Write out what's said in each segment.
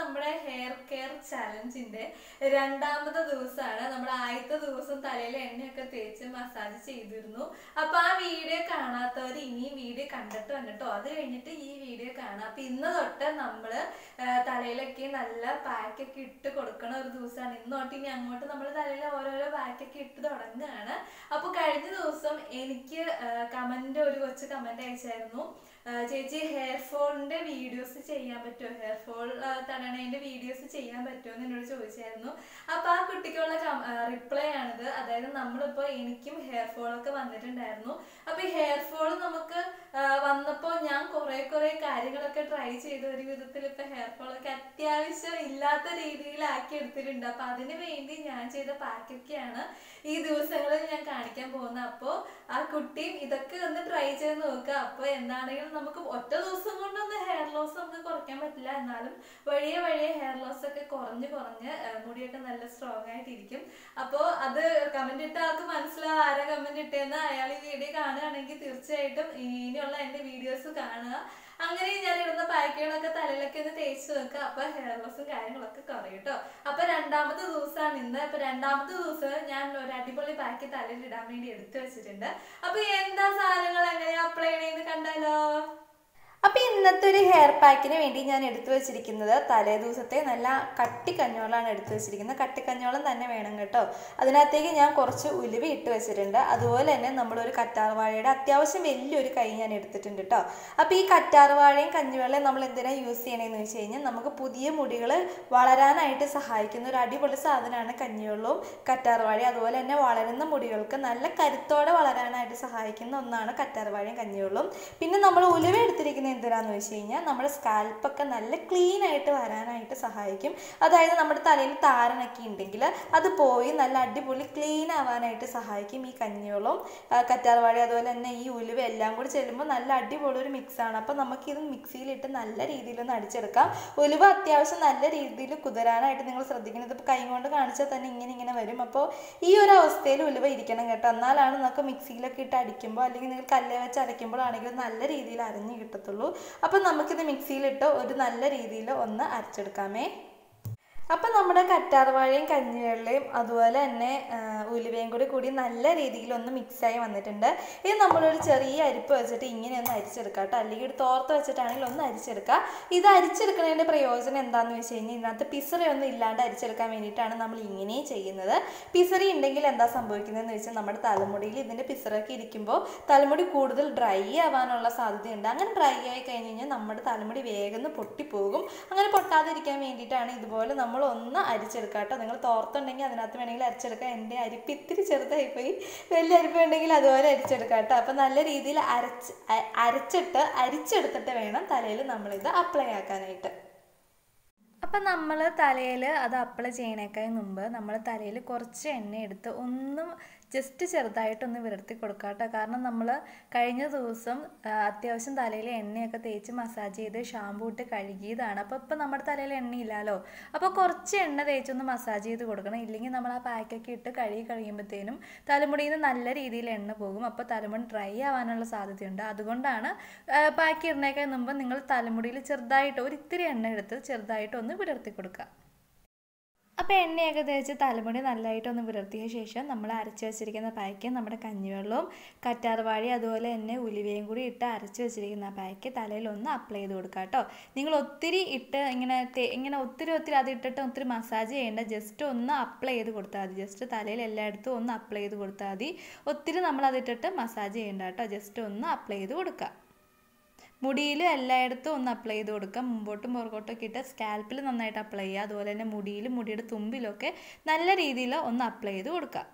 നമ്മുടെ hair care ചലഞ്ചിന്റെ രണ്ടാമത്തെ ദിവസമാണ് നമ്മൾ ആദ്യത്തെ ദിവസം തലയിൽ എണ്ണയൊക്കെ തേച്ച് മസാജ് ചെയ്തിരുന്നു അപ്പൊ ആ വീഡിയോ കാണാത്തവർ ഇനി വീഡിയോ കണ്ടിട്ട് വന്നിട്ടോ അത് കഴിഞ്ഞിട്ട് ഈ വീഡിയോ കാണാം അപ്പൊ ഇന്ന് തൊട്ട് നമ്മള് ആ, തലയിലൊക്കെ നല്ല പാക്കൊക്കെ ഇട്ട് കൊടുക്കണ ഒരു ദിവസമാണ് ഇന്ന് തൊട്ട് ഇനി അങ്ങോട്ട് നമ്മൾ തലയിൽ ഓരോരോ പാക്കൊക്കെ ഇട്ട് തുടങ്ങുകയാണ് അപ്പൊ കഴിഞ്ഞ ദിവസം എനിക്ക് കമന്റ് ഒരു കൊച്ചു കമന്റ് അയച്ചായിരുന്നു ആ, ചേച്ചി ഹെയർ ഫോളിന്റെ വീഡിയോസ് ചെയ്യാൻ പറ്റുമോ ഹെയർ ഫോൾ തടണേന്റെ വീഡിയോസ് ചെയ്യാൻ പറ്റുമോ എന്ന് എന്നോട് ചോദിച്ചായിരുന്നു അപ്പൊ ആ കുട്ടിക്കുള്ള റിപ്ലൈ ആണിത് അതായത് നമ്മളിപ്പോ എനിക്കും ഹെയർ ഫോൾ ഒക്കെ വന്നിട്ടുണ്ടായിരുന്നു അപ്പൊ ഈ ഹെയർ ഫോൾ നമുക്ക് ആ, വന്നപ്പോ ഞാൻ കുറെ കുറെ കാര്യങ്ങളൊക്കെ ട്രൈ ചെയ്ത് ഒരു വിധത്തിൽ ഇപ്പൊ ഹെയർ ഫോൾ ഒക്കെ അത്യാവശ്യം ഇല്ലാത്ത രീതിയിലാക്കി എടുത്തിട്ടുണ്ട് അപ്പൊ അതിന് വേണ്ടി ഞാൻ ചെയ്ത പാക്കൊക്കെയാണ് ഈ ദിവസങ്ങളിൽ ഞാൻ കാണിക്കാൻ പോകുന്നത് അപ്പോ ആ കുട്ടിയും ഇതൊക്കെ ഒന്ന് ട്രൈ ചെയ്ത് നോക്കുക അപ്പൊ എന്താണെങ്കിലും നമുക്ക് ഒറ്റ ദിവസം കൊണ്ടൊന്നും ഹെയർ ലോസ് നമുക്ക് കുറയ്ക്കാൻ പറ്റില്ല എന്നാലും വഴിയെ വഴിയെ ഹെയർ ലോസ് ഒക്കെ കുറഞ്ഞ് കുറഞ്ഞ് ആ, മുടിയൊക്കെ നല്ല സ്ട്രോങ് ആയിട്ടിരിക്കും അപ്പോൾ അത് കമന്റ് ഇട്ട ആൾക്ക് മനസ്സിലാവും ആരാ കമന്റ് ഇട്ടേന്ന് അയാൾ ഈ വീഡിയോ കാണുകയാണെങ്കിൽ തീർച്ചയായിട്ടും ഇനിയുള്ള എന്റെ വീഡിയോസ് കാണുക അങ്ങനെ ഞാൻ ഇടുന്ന പാക്കുകളൊക്കെ തലയിലൊക്കെ ഒന്ന് തേച്ച് വെക്കുക അപ്പൊ ഹെയർ ലോസും കാര്യങ്ങളൊക്കെ കുറയും കേട്ടോ അപ്പൊ രണ്ടാമത്തെ ദിവസമാണ് ഇന്ന് അപ്പൊ രണ്ടാമത്തെ ദിവസം ഞാൻ ഒരു അടിപൊളി പാക്ക് തലയിൽ ഇടാൻ വേണ്ടി എടുത്തു വെച്ചിട്ടുണ്ട് അപ്പൊ എന്താ സാധനങ്ങൾ എങ്ങനെ അപ്ലൈ ചെയ്യണേന്ന് കണ്ടാലോ അപ്പൊ ഇന്നത്തെ ഒരു ഹെയർ പാക്കിന് വേണ്ടി ഞാൻ എടുത്തു വെച്ചിരിക്കുന്നത് തലേ ദിവസത്തെ നല്ല കട്ടി കഞ്ഞോളാണ് എടുത്തു വെച്ചിരിക്കുന്നത് കട്ടി കഞ്ഞോളം തന്നെ വേണം കേട്ടോ അതിനകത്തേക്ക് ഞാൻ കുറച്ച് ഉലുവ ഇട്ട് വെച്ചിട്ടുണ്ട് അതുപോലെ തന്നെ നമ്മളൊരു കറ്റാർവാഴയുടെ അത്യാവശ്യം വലിയൊരു കൈ ഞാൻ എടുത്തിട്ടുണ്ട് കേട്ടോ അപ്പോൾ ഈ കറ്റാർവാഴയും കഞ്ഞിവെള്ളയും നമ്മൾ എന്തിനാ യൂസ് ചെയ്യണമെന്ന് വെച്ച് കഴിഞ്ഞാൽ നമുക്ക് പുതിയ മുടികൾ വളരാനായിട്ട് സഹായിക്കുന്ന ഒരു അടിപൊളി സാധനമാണ് കഞ്ഞിവെള്ളവും കറ്റാർവാഴയും അതുപോലെ തന്നെ വളരുന്ന മുടികൾക്ക് നല്ല കരുത്തോടെ വളരാനായിട്ട് സഹായിക്കുന്ന ഒന്നാണ് കറ്റാർവാഴയും കഞ്ഞിവെള്ളവും പിന്നെ നമ്മൾ ഉലുവ എടുത്തിരിക്കുന്നത് എന്തിനാന്ന് വെച്ച് കഴിഞ്ഞാൽ നമ്മുടെ സ്കാൽപ്പൊക്കെ നല്ല ക്ലീൻ ആയിട്ട് വരാനായിട്ട് സഹായിക്കും അതായത് നമ്മുടെ തലയിൽ താരനൊക്കെ ഉണ്ടെങ്കിൽ അത് പോയി നല്ല അടിപൊളി ക്ലീൻ ആവാനായിട്ട് സഹായിക്കും ഈ കഞ്ഞിവെള്ളവും ആ, കറ്റാർവാഴ അതുപോലെ തന്നെ ഈ ഉലുവ എല്ലാം കൂടി ചെല്ലുമ്പോൾ നല്ല അടിപൊളി ഒരു മിക്സാണ് അപ്പോൾ നമുക്കിത് മിക്സിയിലിട്ട് നല്ല രീതിയിലൊന്ന് അടിച്ചെടുക്കാം ഉലുവ അത്യാവശ്യം നല്ല രീതിയിൽ കുതിരാനായിട്ട് നിങ്ങൾ ശ്രദ്ധിക്കണം ഇതിപ്പോൾ കൈ കൊണ്ട് കാണിച്ചാൽ തന്നെ ഇങ്ങനെ ഇങ്ങനെ വരും അപ്പോൾ ഈ ഒരു അവസ്ഥയിൽ ഉലുവ ഇരിക്കണം കേട്ടോ എന്നാലാണ് നമുക്ക് മിക്സിയിലൊക്കെ ഇട്ട് അടിക്കുമ്പോൾ അല്ലെങ്കിൽ നിങ്ങൾ കല്ലേ വെച്ച് അരയ്ക്കുമ്പോഴാണെങ്കിൽ നല്ല രീതിയിൽ അരഞ്ഞ് കിട്ടത്തുള്ളൂ അപ്പോൾ നമുക്കിത് മിക്സിയിലിട്ട് ഒരു നല്ല രീതിയിൽ ഒന്ന് അരച്ചെടുക്കാമേ അപ്പം നമ്മുടെ കറ്റാർവാഴയും കഞ്ഞിവെള്ളയും അതുപോലെ തന്നെ ആ, ഉലുവയും കൂടി കൂടി നല്ല രീതിയിൽ ഒന്ന് മിക്സായി വന്നിട്ടുണ്ട് ഇത് നമ്മളൊരു ചെറിയ അരിപ്പ് വെച്ചിട്ട് ഇങ്ങനെ ഒന്ന് അരിച്ചെടുക്കാം കേട്ടോ അല്ലെങ്കിൽ ഒരു തോർത്ത് വെച്ചിട്ടാണെങ്കിൽ ഒന്ന് അരിച്ചെടുക്കുക ഇത് അരിച്ചെടുക്കുന്നതിൻ്റെ പ്രയോജനം എന്താണെന്ന് വെച്ച് കഴിഞ്ഞാൽ ഇതിനകത്ത് പിസറി ഒന്നും ഇല്ലാണ്ട് അരിച്ചെടുക്കാൻ വേണ്ടിയിട്ടാണ് നമ്മൾ ഇങ്ങനെ ചെയ്യുന്നത് പിസറി ഉണ്ടെങ്കിൽ എന്താ സംഭവിക്കുന്നതെന്ന് വെച്ചാൽ നമ്മുടെ തലമുടിയിൽ ഇതിൻ്റെ പിസറൊക്കെ ഇരിക്കുമ്പോൾ തലമുടി കൂടുതൽ ഡ്രൈ ആവാനുള്ള സാധ്യതയുണ്ട് അങ്ങനെ ഡ്രൈ ആയി കഴിഞ്ഞ് കഴിഞ്ഞാൽ നമ്മുടെ തലമുടി വേഗം ഒന്ന് പൊട്ടിപ്പോകും അങ്ങനെ പൊട്ടാതിരിക്കാൻ വേണ്ടിയിട്ടാണ് ഇതുപോലെ നമ്മൾ ഒന്ന് അരിച്ചെടുക്കുക കേട്ടോ നിങ്ങൾ തോർത്തുണ്ടെങ്കിൽ അതിനകത്ത് വേണമെങ്കിൽ അരിച്ചെടുക്കാം എൻ്റെ അരിപ്പ് ഇത്തിരി ചെറുതായി പോയി വലിയ അരിപ്പ് ഉണ്ടെങ്കിൽ അതുപോലെ അരിച്ചെടുക്കാം കേട്ടോ അപ്പം നല്ല രീതിയിൽ അരച്ച് അ- അരച്ചിട്ട് അരിച്ചെടുത്തിട്ട് വേണം തലയിൽ നമ്മളിത് അപ്ലൈ ആക്കാനായിട്ട് അപ്പം നമ്മൾ തലയിൽ അത് അപ്ലൈ ചെയ്യണേക്കാൾ മുമ്പ് നമ്മൾ തലയിൽ കുറച്ച് എണ്ണ എടുത്ത് ഒന്നും ജസ്റ്റ് ചെറുതായിട്ടൊന്ന് വിടർത്തി കൊടുക്കുക കേട്ടോ കാരണം നമ്മൾ കഴിഞ്ഞ ദിവസം ആ, അത്യാവശ്യം തലയിൽ എണ്ണയൊക്കെ തേച്ച് മസാജ് ചെയ്ത് ഷാമ്പൂ ഇട്ട് കഴുകിയതാണ് അപ്പോൾ ഇപ്പം നമ്മുടെ തലയിൽ എണ്ണയില്ലല്ലോ അപ്പോൾ കുറച്ച് എണ്ണ തേച്ചൊന്ന് മസാജ് ചെയ്ത് കൊടുക്കണം ഇല്ലെങ്കിൽ നമ്മൾ ആ പാക്കൊക്കെ ഇട്ട് കഴുകി കഴിയുമ്പോഴത്തേനും തലമുടിയിൽ നിന്ന് നല്ല രീതിയിൽ എണ്ണ പോകും അപ്പോൾ തലമുടി ഡ്രൈ ആവാനുള്ള സാധ്യതയുണ്ട് അതുകൊണ്ടാണ് പാക്ക് ഇടുന്നേക്കാൾ മുമ്പ് നിങ്ങൾ തലമുടിയിൽ ചെറുതായിട്ട് ഒരു ഇത്തിരി എണ്ണ എടുത്ത് ചെറുതായിട്ട് ഒന്ന് വിടർത്തി കൊടുക്കുക അപ്പോൾ എണ്ണയൊക്കെ തേച്ച് തലമുടി നല്ലതായിട്ടൊന്ന് വിടർത്തിയ ശേഷം നമ്മൾ അരച്ച് വെച്ചിരിക്കുന്ന പായ്ക്ക് നമ്മുടെ കഞ്ഞിവെള്ളവും കറ്റാർവാഴി അതുപോലെ തന്നെ ഉലുവയും കൂടി ഇട്ട് അരച്ച് വെച്ചിരിക്കുന്ന ആ പായ്ക്ക് തലയിൽ ഒന്ന് അപ്ലൈ ചെയ്ത് കൊടുക്കുക കേട്ടോ നിങ്ങൾ ഒത്തിരി ഇട്ട് ഇങ്ങനെ തേ- ഇങ്ങനെ ഒത്തിരി ഒത്തിരി അത് ഇട്ടിട്ട് ഒത്തിരി മസാജ് ചെയ്യേണ്ട ജസ്റ്റ് ഒന്ന് അപ്ലൈ ചെയ്ത് കൊടുത്താൽ മതി ജസ്റ്റ് തലയിൽ എല്ലായിടത്തും ഒന്ന് അപ്ലൈ ചെയ്ത് കൊടുത്താൽ മതി ഒത്തിരി നമ്മൾ അതിട്ടിട്ട് മസാജ് ചെയ്യേണ്ട കേട്ടോ ജസ്റ്റ് ഒന്ന് അപ്ലൈ ചെയ്ത് കൊടുക്കുക മുടിയിൽ എല്ലായിടത്തും ഒന്ന് അപ്ലൈ ചെയ്ത് കൊടുക്കുക മുമ്പോട്ടും പുറകോട്ടൊക്കെ ഇട്ട് സ്കാൽപ്പിൽ നന്നായിട്ട് അപ്ലൈ ചെയ്യുക അതുപോലെ തന്നെ മുടിയിലും മുടിയുടെ തുമ്പിലൊക്കെ നല്ല രീതിയിൽ ഒന്ന് അപ്ലൈ ചെയ്ത് കൊടുക്കുക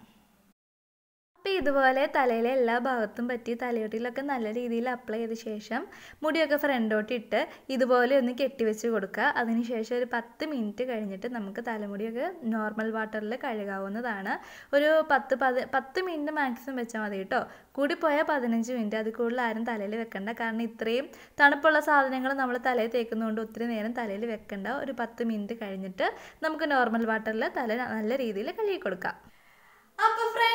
അപ്പോൾ ഇതുപോലെ തലയിലെ എല്ലാ ഭാഗത്തും പറ്റി തലയോട്ടിലൊക്കെ നല്ല രീതിയിൽ അപ്ലൈ ചെയ്ത ശേഷം മുടിയൊക്കെ ഫ്രണ്ടോട്ട് ഇട്ട് ഇതുപോലെ ഒന്ന് കെട്ടിവെച്ച് കൊടുക്കുക അതിനുശേഷം ഒരു പത്ത് മിനിറ്റ് കഴിഞ്ഞിട്ട് നമുക്ക് തലമുടിയൊക്കെ നോർമൽ വാട്ടറിൽ കഴുകാവുന്നതാണ് ഒരു പത്ത് പത് പത്ത് മിനിറ്റ് മാക്സിമം വെച്ചാൽ മതി കേട്ടോ കൂടിപ്പോയാൽ പതിനഞ്ച് മിനിറ്റ് അത് കൂടുതൽ ആരും തലയിൽ വെക്കണ്ട കാരണം ഇത്രയും തണുപ്പുള്ള സാധനങ്ങൾ നമ്മൾ തലയിൽ തേക്കുന്നതുകൊണ്ട് ഒത്തിരി നേരം തലയിൽ വെക്കണ്ട ഒരു പത്ത് മിനിറ്റ് കഴിഞ്ഞിട്ട് നമുക്ക് നോർമൽ വാട്ടറിൽ തല നല്ല രീതിയിൽ കഴുകി കൊടുക്കാം അപ്പൊ ഫ്രണ്ട്സ്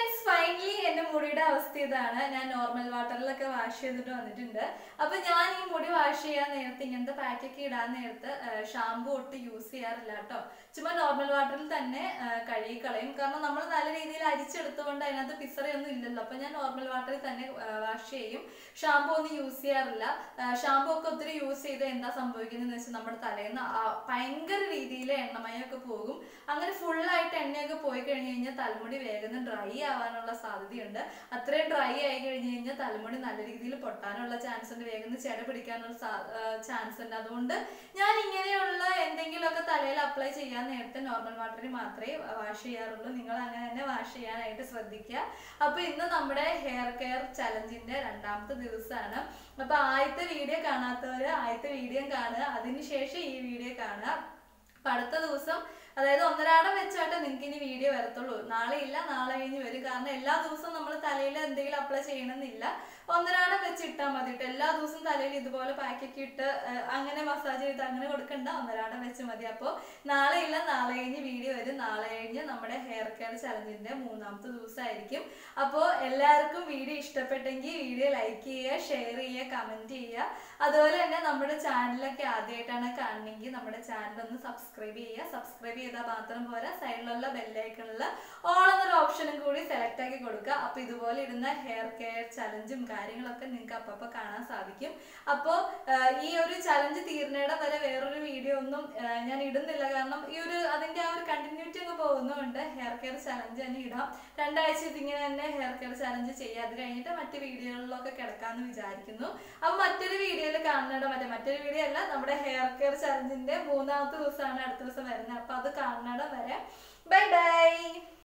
ഫൈനലി എന്റെ മുടിയുടെ അവസ്ഥ ഇതാണ് ഞാൻ നോർമൽ വാട്ടറിലൊക്കെ വാഷ് ചെയ്തിട്ട് വന്നിട്ടുണ്ട് അപ്പൊ ഞാൻ ഈ മുടി വാഷ് ചെയ്യാൻ നേരത്തെ ഇങ്ങനത്തെ പാക്കൊക്കെ ഇടാൻ നേരത്ത് ഷാമ്പു ഒട്ട് യൂസ് ചെയ്യാറില്ല കേട്ടോ ചുമ്മാ നോർമൽ വാട്ടറിൽ തന്നെ ആ, കഴുകി കളയും കാരണം നമ്മൾ നല്ല രീതിയിൽ അരിച്ചെടുത്തുകൊണ്ട് അതിനകത്ത് പിസറയൊന്നും ഇല്ലല്ലോ അപ്പൊ ഞാൻ നോർമൽ വാട്ടറിൽ തന്നെ വാഷ് ചെയ്യും ഷാമ്പു ഒന്നും യൂസ് ചെയ്യാറില്ല ഷാമ്പു ഒക്കെ ഒത്തിരി യൂസ് ചെയ്ത് എന്താ സംഭവിക്കുന്നതെന്ന് വെച്ചാൽ നമ്മുടെ തലേന്ന് ഭയങ്കര രീതിയിൽ എണ്ണമയൊക്കെ പോകും അങ്ങനെ ഫുള്ളായിട്ട് എണ്ണയൊക്കെ പോയി കഴിഞ്ഞ് കഴിഞ്ഞാൽ തലമുടി വേഗം ഡ്രൈ ആവാനുള്ള സാധ്യതയുണ്ട് അത്രയും ഡ്രൈ ആയി കഴിഞ്ഞ് കഴിഞ്ഞാൽ തലമുടി നല്ല രീതിയിൽ പൊട്ടാനുള്ള ചാൻസ് ഉണ്ട് വേഗം ചെട പിടിക്കാനുള്ള ചാൻസ് ഉണ്ട് അതുകൊണ്ട് ഞാൻ ഇങ്ങനെയുള്ള എന്തെങ്കിലുമൊക്കെ തലയിൽ അപ്ലൈ ചെയ്യാൻ നേരത്തെ നോർമൽ വാട്ടറിൽ മാത്രമേ വാഷ് ചെയ്യാറുള്ളൂ നിങ്ങൾ അങ്ങനെ തന്നെ വാഷ് ചെയ്യാനായിട്ട് ശ്രദ്ധിക്കുക അപ്പൊ ഇന്ന് നമ്മുടെ ഹെയർ കെയർ ചലഞ്ചിന്റെ രണ്ടാമത്തെ ദിവസമാണ് അപ്പൊ ആദ്യത്തെ വീഡിയോ കാണാത്തവര് ആദ്യത്തെ വീഡിയോ കാണുക അതിനുശേഷം ഈ വീഡിയോ കാണുക അപ്പൊ അടുത്ത ദിവസം അതായത് ഒന്നരാടം വെച്ചായിട്ട് നിങ്ങൾക്ക് ഇനി വീഡിയോ വരത്തുള്ളൂ നാളെ ഇല്ല നാളെ കഴിഞ്ഞ് വരും കാരണം എല്ലാ ദിവസവും നമ്മൾ തലയിൽ എന്തെങ്കിലും അപ്ലൈ ചെയ്യണമെന്നില്ല ഒന്നരാടം വെച്ച് ഇട്ടാൽ മതി കേട്ടോ എല്ലാ ദിവസവും തലയിൽ ഇതുപോലെ പാക്കൊക്കെ ഇട്ട് ആ, അങ്ങനെ മസാജ് ചെയ്ത് അങ്ങനെ കൊടുക്കണ്ട ഒന്നരാടം വെച്ച് മതി അപ്പോൾ നാളെ ഇല്ല നാളെ കഴിഞ്ഞ് വീഡിയോ വരും നാളെ കഴിഞ്ഞ് നമ്മുടെ ഹെയർ കെയർ ചലഞ്ചിന്റെ മൂന്നാമത്തെ ദിവസമായിരിക്കും അപ്പോൾ എല്ലാവർക്കും വീഡിയോ ഇഷ്ടപ്പെട്ടെങ്കിൽ വീഡിയോ ലൈക്ക് ചെയ്യുക ഷെയർ ചെയ്യുക കമന്റ് ചെയ്യുക അതുപോലെ തന്നെ നമ്മുടെ ചാനലൊക്കെ ആദ്യമായിട്ടാണ് കാണണമെങ്കിൽ നമ്മുടെ ചാനൽ ഒന്ന് സബ്സ്ക്രൈബ് ചെയ്യുക സബ്സ്ക്രൈബ് ചെയ്താൽ മാത്രം പോരാ സൈഡിലുള്ള ബെല്ലൈക്കണിൽ ഓൾ എന്നൊരു ഓപ്ഷനും കൂടി സെലക്ട് ആക്കി കൊടുക്കുക അപ്പൊ ഇതുപോലെ ഇടുന്ന ഹെയർ കെയർ ചലഞ്ചും കാര്യങ്ങളൊക്കെ നിങ്ങൾക്ക് അപ്പപ്പോൾ കാണാൻ സാധിക്കും അപ്പോൾ ഈ ഒരു ചലഞ്ച് തീർന്നയിടം വരെ വേറൊരു വീഡിയോ ഒന്നും ആ, ഞാൻ ഇടുന്നില്ല കാരണം ഈ ഒരു അതിന്റെ ആ ഒരു കണ്ടിന്യൂറ്റി ഒക്കെ പോകുന്നതുകൊണ്ട് ഹെയർ കെയർ ചലഞ്ച് തന്നെ ഇടാം രണ്ടാഴ്ച ഇതിങ്ങനെ തന്നെ ഹെയർ കെയർ ചലഞ്ച് ചെയ്യുക അത് കഴിഞ്ഞിട്ട് മറ്റു വീഡിയോകളിലൊക്കെ കിടക്കാമെന്ന് വിചാരിക്കുന്നു അപ്പൊ മറ്റൊരു വീഡിയോയിൽ കാണുന്നിടം വരെ മറ്റൊരു വീഡിയോ അല്ല നമ്മുടെ ഹെയർ കെയർ ചലഞ്ചിന്റെ മൂന്നാമത്തെ ദിവസമാണ് അടുത്ത ദിവസം വരുന്നത് അപ്പൊ അത് കാണുന്നിടം വരെ ബൈ ബൈ